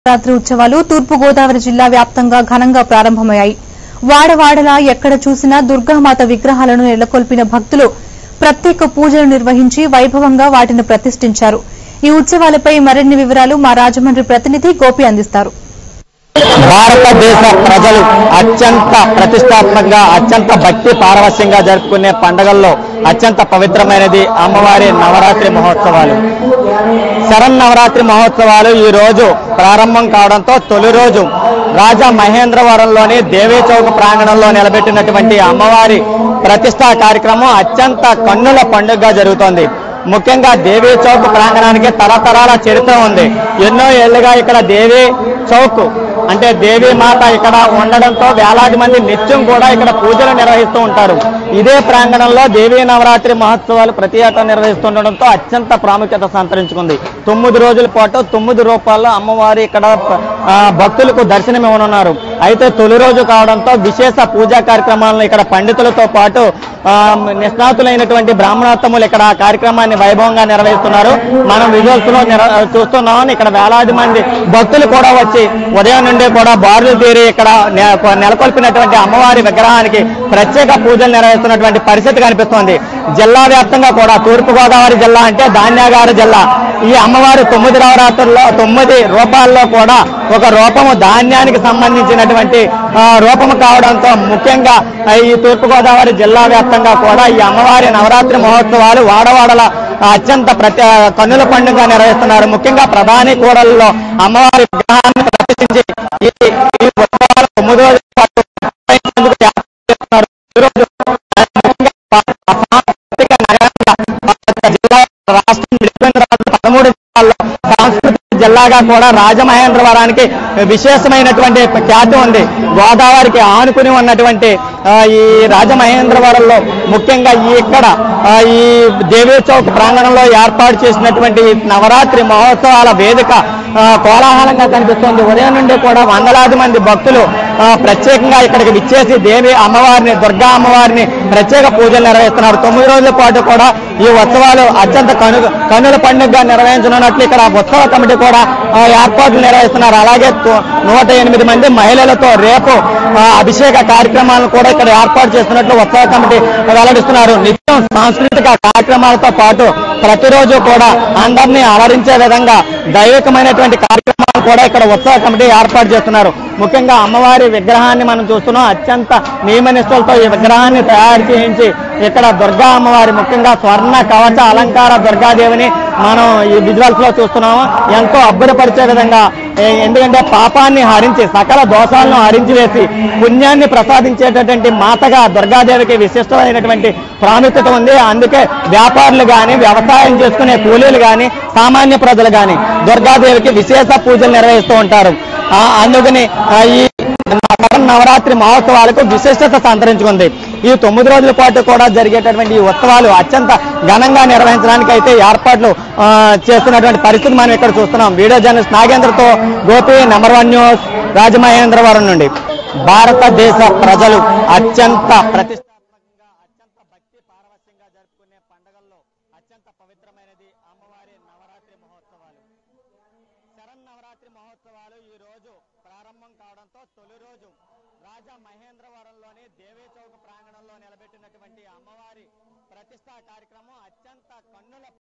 నవరాత్రి ఉత్సవాలు తూర్పు గోదావరి జిల్లా వ్యాప్తంగా ఘనంగా ప్రారంభమయ్యాయి వాడవాడలా ఎక్కడ చూసినా దుర్గామాత విగ్రహాలను నెలకొల్పిన భక్తులు ప్రత్యేక పూజలు నిర్వహించి వైభవంగా వాటిని ప్రతిష్ఠించారు ఈ ఉత్సవాలపై మరిన్ని వివరాలు మా రాజమండ్రి ప్రతినిధి గోపి అందిస్తారు భారతదేశ ప్రజలు అత్యంత ప్రతిష్టాత్మకంగా అత్యంత భక్తి పారవస్యంగా జరుపుకునే పండుగల్లో అత్యంత పవిత్రమైనది అమ్మవారి నవరాత్రి మహోత్సవాలు శరణ్ నవరాత్రి మహోత్సవాలు ఈ రోజు ప్రారంభం కావడంతో తొలి రోజు రాజా మహేంద్రవరంలోని దేవీ చౌక్ ప్రాంగణంలో నిలబెట్టినటువంటి అమ్మవారి ప్రతిష్టా కార్యక్రమం అత్యంత కన్నుల పండుగగా జరుగుతోంది ముఖ్యంగా దేవీ చౌక్ ప్రాంగణానికి తరతరాల చరిత్ర ఉంది ఎన్నో ఏళ్లుగా ఇక్కడ దేవీ చౌక్ అంటే దేవీ మాత ఇక్కడ ఉండడంతో వేలాది మంది నిత్యం కూడా ఇక్కడ పూజలు నిర్వహిస్తూ ఉంటారు ఇదే ప్రాంగణంలో దేవీ నవరాత్రి మహోత్సవాలు ప్రతి ఏటా నిర్వహిస్తుండడంతో అత్యంత ప్రాముఖ్యత సంతరించుకుంది తొమ్మిది రోజుల పాటు తొమ్మిది రూపాయల్లో అమ్మవారి ఇక్కడ ఆ, భక్తులకు దర్శనం ఇవ్వనున్నారు అయితే తొలి రోజు కావడంతో విశేష పూజా కార్యక్రమాలను ఇక్కడ పండితులతో పాటు ఆ, నిష్ణాతులైనటువంటి బ్రాహ్మణోత్తములు ఇక్కడ ఆ కార్యక్రమాన్ని వైభవంగా నిర్వహిస్తున్నారు మనం విజువల్స్ లో నిర- చూస్తున్నాం ఇక్కడ వేలాది మంది భక్తులు కూడా వచ్చి ఉదయం నుండి కూడా బారులు తీరి ఇక్కడ నె- నెలకొల్పినటువంటి అమ్మవారి విగ్రహానికి ప్రత్యేక పూజలు నిర్వహిస్తున్నటువంటి పరిస్థితి కనిపిస్తోంది జిల్లా వ్యాప్తంగా కూడా తూర్పు గోదావరి జిల్లా అంటే ధాన్యాగార జిల్లా ఈ అమ్మవారి తొమ్మిది నవరాత్రుల్లో తొమ్మిది రూపాల్లో కూడా ఒక రూపము ధాన్యానికి సంబంధించినటువంటి ఆ, రూపము కావడంతో ముఖ్యంగా ఆ, ఈ తూర్పు గోదావరి జిల్లా వ్యాప్తంగా కూడా ఈ అమ్మవారి నవరాత్రి మహోత్సవాలు వాడవాడల అత్యంత ప్రతి కన్నుల పండుగ నిర్వహిస్తున్నారు ముఖ్యంగా ప్రధాని కూడలలో అమ్మవారి విగ్రహాన్ని ప్రతిష్ఠించి ఈ ఈ ఉత్సవాలు తొమ్మిది రోజుల పాటు నిర్వహించేందుకు ఏర్పాటు చేస్తున్నారు. ఈ రోజు ఆ, ముఖ్యంగా పా- సాంస్కృతిక నగరంగా మన జిల్లా రాష్ట్రం విడిపోయిన తర్వాత పదమూడు జిల్లాల్లో సాంస్కృతిక జిల్లాగా కూడా రాజమహేంద్రవరానికి విశేషమైనటువంటి ఖ్యాతి ఉంది గోదావరికి ఆనుకుని ఉన్నటువంటి ఆ, ఈ రాజమహేంద్రవరంలో ముఖ్యంగా ఈ ఇక్కడ ఆ, ఈ దేవీ చౌక్ ప్రాంగణంలో ఏర్పాటు చేసినటువంటి ఈ నవరాత్రి మహోత్సవాల వేదిక ఆ, కోలాహలంగా కనిపిస్తోంది ఉదయం నుండి కూడా వందలాది మంది భక్తులు ఆ, ప్రత్యేకంగా ఇక్కడికి విచ్చేసి దేవి అమ్మవారిని దుర్గా అమ్మవారిని ప్రత్యేక పూజలు నిర్వహిస్తున్నారు తొమ్మిది రోజుల పాటు కూడా ఈ ఉత్సవాలు అత్యంత కను కన్నుల పండుగగా నిర్వహించనున్నట్లు ఇక్కడ ఉత్సవ కమిటీ కూడా ఆ, ఏర్పాట్లు నిర్వహిస్తున్నారు అలాగే తో- నూట ఎనిమిది మంది మహిళలతో రేపు ఆ, అభిషేక కార్యక్రమాలను కూడా ఇక్కడ ఏర్పాటు చేస్తున్నట్లు ఉత్సవ కమిటీ వెల్లడిస్తున్నారు నిత్యం సాంస్కృతిక కార్యక్రమాలతో పాటు ప్రతిరోజు కూడా అందరినీ అలరించే విధంగా దైవికమైనటువంటి కార్యక్రమాలు కూడా ఇక్కడ ఉత్సవ కమిటీ ఏర్పాటు చేస్తున్నారు ముఖ్యంగా అమ్మవారి విగ్రహాన్ని మనం చూస్తున్నాం అత్యంత నియమనిష్టలతో ఈ విగ్రహాన్ని తయారు చేయించి ఇక్కడ దుర్గా అమ్మవారి ముఖ్యంగా స్వర్ణ కవచ అలంకార దుర్గాదేవిని మనం ఈ విజువల్స్ లో చూస్తున్నాము ఎంతో అబ్బురపరిచే విధంగా ఏ- ఎందుకంటే పాపాన్ని హరించి సకల దోషాలను హరించి వేసి పుణ్యాన్ని ప్రసాదించేటటువంటి మాతగా దుర్గాదేవికి విశిష్టమైనటువంటి ప్రాముఖ్యత ఉంది అందుకే వ్యాపారులు కానీ వ్యవసాయం చేసుకునే కూలీలు కానీ సామాన్య ప్రజలు కానీ దుర్గాదేవికి విశేష పూజలు నిర్వహిస్తూ ఉంటారు ఆ, అందుకని ఆ, ఈ నవ- నవరాత్రి మహోత్సవాలకు విశిష్టత సంతరించుకుంది ఈ తొమ్మిది రోజుల పాటు కూడా జరిగేటటువంటి ఈ ఉత్సవాలు అత్యంత ఘనంగా నిర్వహించడానికి అయితే ఏర్పాట్లు ఆ, చేస్తున్నటువంటి పరిస్థితి మనం ఇక్కడ చూస్తున్నాం వీడియో జర్నలిస్ట్ నాగేంద్రతో Gopi number one news Rajamahendravaram నుండి భారతదేశ ప్రజలు అత్యంత ప్రతిష్టాత్మకంగా అత్యంత భక్తి పారవస్యంగా జరుపుకునే పండుగల్లో అత్యంత పవిత్రమైనది అమ్మవారి నవరాత్రి మహోత్సవాలు శరణ్ నవరాత్రి మహోత్సవాలు ఈ రోజు ప్రారంభం కావడంతో తొలి రోజు రాజా మహేంద్రవరంలోని దేవీ చౌక్ ప్రాంగణంలో నిలబెట్టినటువంటి అమ్మవారి ప్రతిష్టా కార్యక్రమం అత్యంత కన్నుల